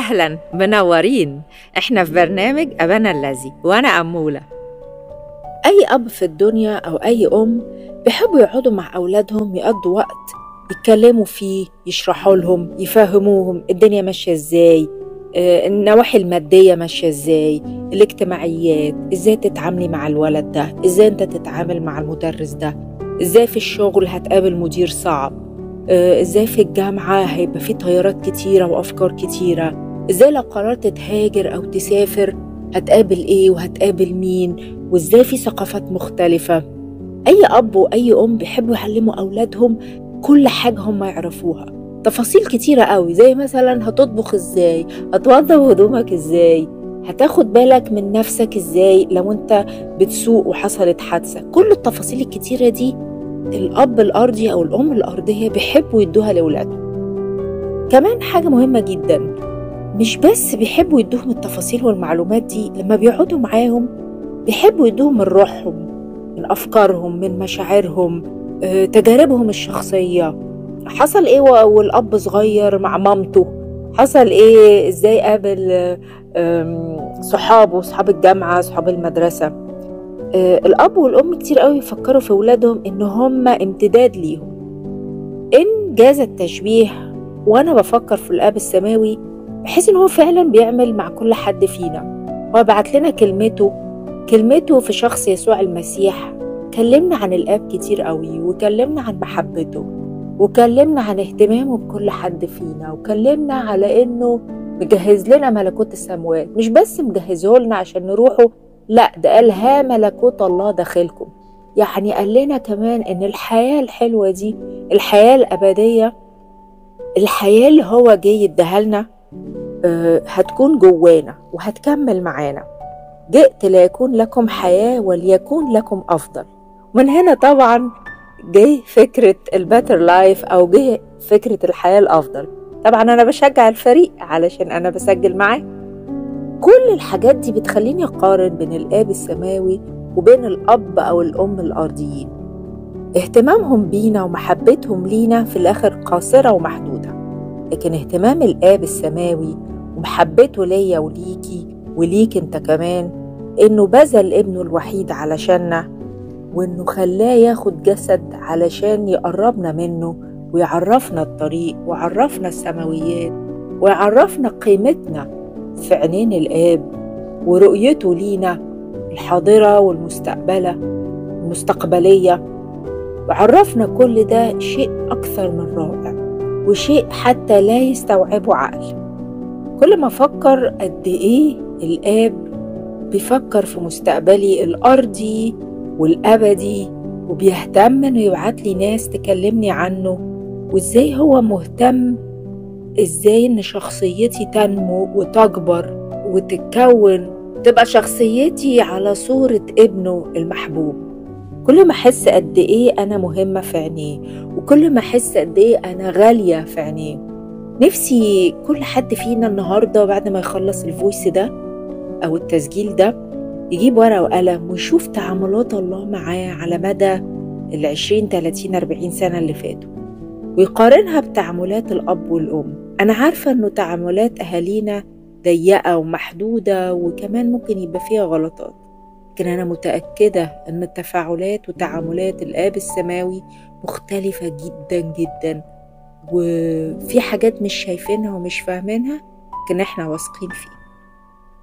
أهلا منورين إحنا في برنامج أبانا الذي وأنا أمولة أي أب في الدنيا أو أي أم بيحبوا يقعدوا مع أولادهم يقضوا وقت يتكلموا فيه يشرحوا لهم يفهموهم الدنيا ماشية إزاي آه، النواحي المادية ماشية إزاي الاجتماعيات إزاي تتعاملي مع الولد ده إزاي أنت تتعامل مع المدرس ده إزاي في الشغل هتقابل مدير صعب آه، إزاي في الجامعة هيبقى في تيارات كتيرة وأفكار كتيرة إزاي لو قررت تهاجر أو تسافر هتقابل إيه وهتقابل مين وإزاي في ثقافات مختلفة أي أب وأي أم بيحبوا يعلموا أولادهم كل حاجة هم يعرفوها تفاصيل كتيرة قوي زي مثلا هتطبخ ازاي هتوضب هدومك ازاي هتاخد بالك من نفسك ازاي لو انت بتسوق وحصلت حادثة كل التفاصيل الكتيرة دي الأب الأرضي أو الأم الأرضية بيحبوا يدوها لأولادهم كمان حاجة مهمة جدا مش بس بيحبوا يدوهم التفاصيل والمعلومات دي لما بيقعدوا معاهم بيحبوا يدوهم من روحهم من أفكارهم من مشاعرهم آه، تجاربهم الشخصية حصل ايه والاب صغير مع مامته حصل ايه ازاي قابل آم، صحابه صحاب الجامعه صحاب المدرسه آه، الاب والام كتير قوي يفكروا في ولادهم ان هم امتداد ليهم ان جاز التشبيه وانا بفكر في الاب السماوي بحيث ان هو فعلا بيعمل مع كل حد فينا هو بعت لنا كلمته كلمته في شخص يسوع المسيح كلمنا عن الاب كتير قوي وكلمنا عن محبته وكلمنا عن اهتمامه بكل حد فينا وكلمنا على انه مجهز لنا ملكوت السماوات مش بس مجهزه لنا عشان نروحه لا ده قال ها ملكوت الله داخلكم يعني قال لنا كمان ان الحياة الحلوة دي الحياة الأبدية الحياة اللي هو جاي يديها لنا آه، هتكون جوانا وهتكمل معانا جئت ليكون لكم حياة وليكون لكم أفضل من هنا طبعا جه فكرة الباتر لايف أو جه فكرة الحياة الأفضل طبعا أنا بشجع الفريق علشان أنا بسجل معاه كل الحاجات دي بتخليني أقارن بين الآب السماوي وبين الأب أو الأم الأرضيين اهتمامهم بينا ومحبتهم لينا في الآخر قاصرة ومحدودة لكن اهتمام الآب السماوي ومحبته ليا وليكي وليك انت كمان انه بذل ابنه الوحيد علشاننا وانه خلاه ياخد جسد علشان يقربنا منه ويعرفنا الطريق ويعرفنا السماويات ويعرفنا قيمتنا في عينين الآب ورؤيته لينا الحاضرة والمستقبلة المستقبلية وعرفنا كل ده شيء أكثر من رائع وشيء حتى لا يستوعبه عقل كل ما أفكر قد إيه الآب بيفكر في مستقبلي الأرضي والأبدي وبيهتم إنه يبعت لي ناس تكلمني عنه وإزاي هو مهتم إزاي إن شخصيتي تنمو وتكبر وتتكون تبقى شخصيتي على صورة ابنه المحبوب كل ما أحس قد إيه أنا مهمة في عينيه وكل ما أحس قد إيه أنا غالية في عينيه نفسي كل حد فينا النهاردة بعد ما يخلص الفويس ده أو التسجيل ده يجيب ورقة وقلم ويشوف تعاملات الله معاه على مدى العشرين تلاتين أربعين سنة اللي فاتوا ويقارنها بتعاملات الأب والأم أنا عارفة إنه تعاملات أهالينا ضيقة ومحدودة وكمان ممكن يبقى فيها غلطات لكن أنا متأكدة إن التفاعلات وتعاملات الآب السماوي مختلفة جدا جدا وفي حاجات مش شايفينها ومش فاهمينها لكن احنا واثقين فيه